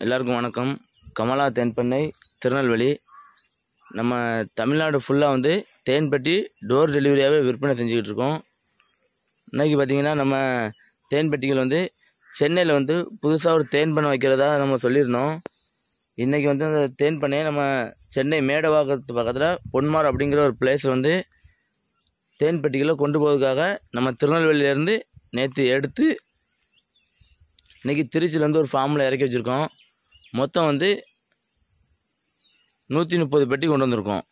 எல்லாருக்கும் வணக்கம் கமலா தேன்பண்ணை திருநெல்வேலி நம்ம தமிழ்நாடு ஃபுல்லாக வந்து தேன்பட்டி டோர் டெலிவரியாகவே விற்பனை செஞ்சுக்கிட்டு இருக்கோம் இன்றைக்கி பார்த்திங்கன்னா நம்ம தேன்பட்டிகள் வந்து சென்னையில் வந்து புதுசாக ஒரு தேன் பண்ணை வைக்கிறதா நம்ம சொல்லியிருந்தோம் இன்றைக்கி வந்து அந்த தேன் பண்ணையை நம்ம சென்னை மேடவாக்கத்து பக்கத்தில் பொன்மார் அப்படிங்கிற ஒரு பிளேஸில் வந்து தேன்பட்டிகளை கொண்டு போவதுக்காக நம்ம திருநெல்வேலியிலேருந்து நேற்று எடுத்து இன்றைக்கி திருச்சியிலேருந்து ஒரு ஃபார்மில் இறக்கி வச்சுருக்கோம் மொத்தம் வந்து நூற்றி முப்பது பெட்டி கொண்டு வந்திருக்கோம்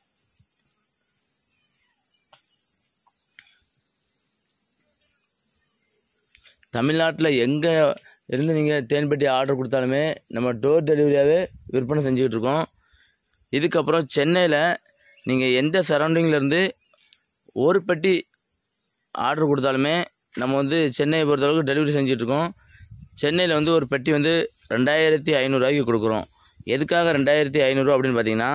தமிழ்நாட்டில் எங்கே இருந்து நீங்கள் தேன்பெட்டி ஆர்டர் கொடுத்தாலுமே நம்ம டோர் டெலிவரியாகவே விற்பனை செஞ்சுக்கிட்டு இருக்கோம் இதுக்கப்புறம் சென்னையில் நீங்கள் எந்த சரௌண்டிங்கில் இருந்து ஒரு பெட்டி ஆர்டர் கொடுத்தாலுமே நம்ம வந்து சென்னையை பொறுத்தளவுக்கு டெலிவரி செஞ்சிட்ருக்கோம் சென்னையில் வந்து ஒரு பெட்டி வந்து ரெண்டாயிரத்தி ஐநூறுரூவாய்க்கு கொடுக்குறோம் எதுக்காக ரெண்டாயிரத்தி ஐநூறுரூவா அப்படின்னு பார்த்தீங்கன்னா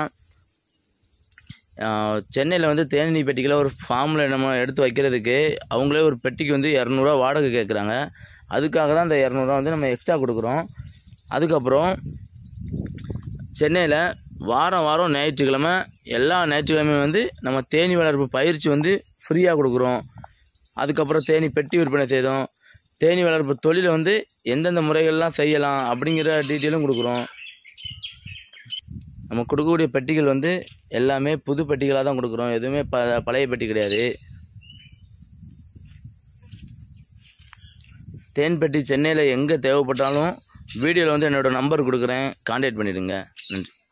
சென்னையில் வந்து தேனி பெட்டிகளை ஒரு ஃபார்மில் நம்ம எடுத்து வைக்கிறதுக்கு அவங்களே ஒரு பெட்டிக்கு வந்து இரநூறுவா வாடகை கேட்குறாங்க அதுக்காக தான் இந்த இரநூறுவா வந்து நம்ம எக்ஸ்ட்ரா கொடுக்குறோம் அதுக்கப்புறம் சென்னையில் வாரம் வாரம் ஞாயிற்றுக்கிழமை எல்லா ஞாயிற்றுக்கிழமையும் வந்து நம்ம தேனி வளர்ப்பு பயிற்சி வந்து ஃப்ரீயாக கொடுக்குறோம் அதுக்கப்புறம் தேனி பெட்டி விற்பனை செய்தோம் தேனி வளர்ப்பு தொழிலை வந்து எந்தெந்த முறைகள்லாம் செய்யலாம் அப்படிங்கிற டீட்டெயிலும் கொடுக்குறோம் நம்ம கொடுக்கக்கூடிய பெட்டிகள் வந்து எல்லாமே புது பெட்டிகளாக தான் கொடுக்குறோம் எதுவுமே ப பழைய பெட்டி கிடையாது தேன் பெட்டி சென்னையில் எங்கே தேவைப்பட்டாலும் வீடியோவில் வந்து என்னோடய நம்பர் கொடுக்குறேன் கான்டாக்ட் பண்ணிடுங்க நன்றி